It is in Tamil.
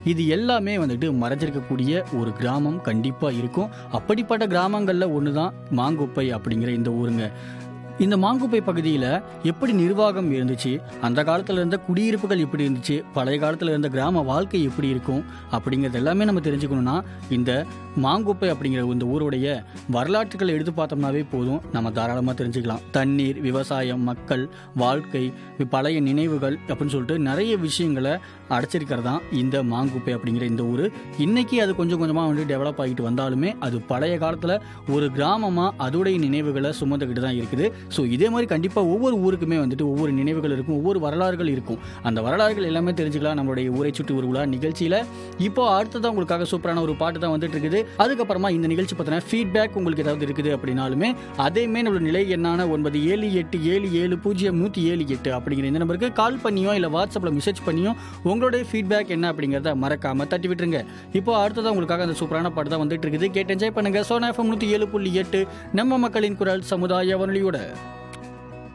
இது எல்லாமே வந்துட்டு மறைஞ்சிருக்கக்கூடிய ஒரு கிராமம் கண்டிப்பாக இருக்கும் அப்படிப்பட்ட கிராமங்களில் ஒன்று தான் மாங்குப்பை அப்படிங்கிற இந்த ஊருங்க இந்த மாங்குப்பை பகுதியில் எப்படி நிர்வாகம் இருந்துச்சு அந்த காலத்தில் இருந்த குடியிருப்புகள் எப்படி இருந்துச்சு பழைய காலத்தில் இருந்த கிராம வாழ்க்கை எப்படி இருக்கும் அப்படிங்கிறது எல்லாமே நம்ம தெரிஞ்சுக்கணும்னா இந்த மாங்குப்பை அப்படிங்கிற இந்த ஊருடைய வரலாற்றுகளை எடுத்து பார்த்தோம்னாவே போதும் நம்ம தாராளமாக தெரிஞ்சுக்கலாம் தண்ணீர் விவசாயம் மக்கள் வாழ்க்கை பழைய நினைவுகள் அப்படின்னு சொல்லிட்டு நிறைய விஷயங்களை அடைச்சிருக்கிறது தான் இந்த மாங்குப்பை அப்படிங்கிற இந்த ஊர் இன்னைக்கு அது கொஞ்சம் கொஞ்சமாக வந்து டெவலப் ஆகிட்டு வந்தாலுமே அது பழைய காலத்தில் ஒரு கிராமமாக அதோடைய நினைவுகளை சுமந்துக்கிட்டு தான் இருக்குது ஸோ இதே மாதிரி கண்டிப்பாக ஒவ்வொரு ஊருக்குமே வந்துட்டு ஒவ்வொரு நினைவுகள் இருக்கும் ஒவ்வொரு வரலாறுகள் இருக்கும் அந்த வரலாறுகள் எல்லாமே தெரிஞ்சுக்கலாம் நம்மளுடைய ஊரை சுற்றி ஒரு உலா நிகழ்ச்சியில் இப்போ அடுத்ததான் உங்களுக்காக சூப்பரான ஒரு பாட்டு தான் வந்துட்டு இருக்குது அதுக்கப்புறமா இந்த நிகழ்ச்சி பார்த்தீங்கன்னா ஃபீட்பேக் உங்களுக்கு ஏதாவது இருக்குது அப்படின்னாலுமே அதேமே நம்மளோட நிலை என்னான ஒன்பது ஏழு எட்டு ஏழு ஏழு பூஜ்ஜியம் நூற்றி ஏழு எட்டு அப்படிங்கிற இந்த நம்பருக்கு கால் பண்ணியோ இல்லை வாட்ஸ்அப்பில் மெசேஜ் பண்ணியோ உங்களுடைய ஃபீட்பேக் என்ன அப்படிங்கிறத மறக்காம தட்டி விட்டுருங்க இப்போ அடுத்ததான் உங்களுக்காக அந்த சூப்பரான பாட்டு தான் வந்துட்டு இருக்குது கேட்டு என்ஜாய் பண்ணுங்க சோனா எஃப்எம் நூற்றி ஏழு புள்ளி எட்டு நம்ம மக்களின் குரல் சமுதாய வானொலியோட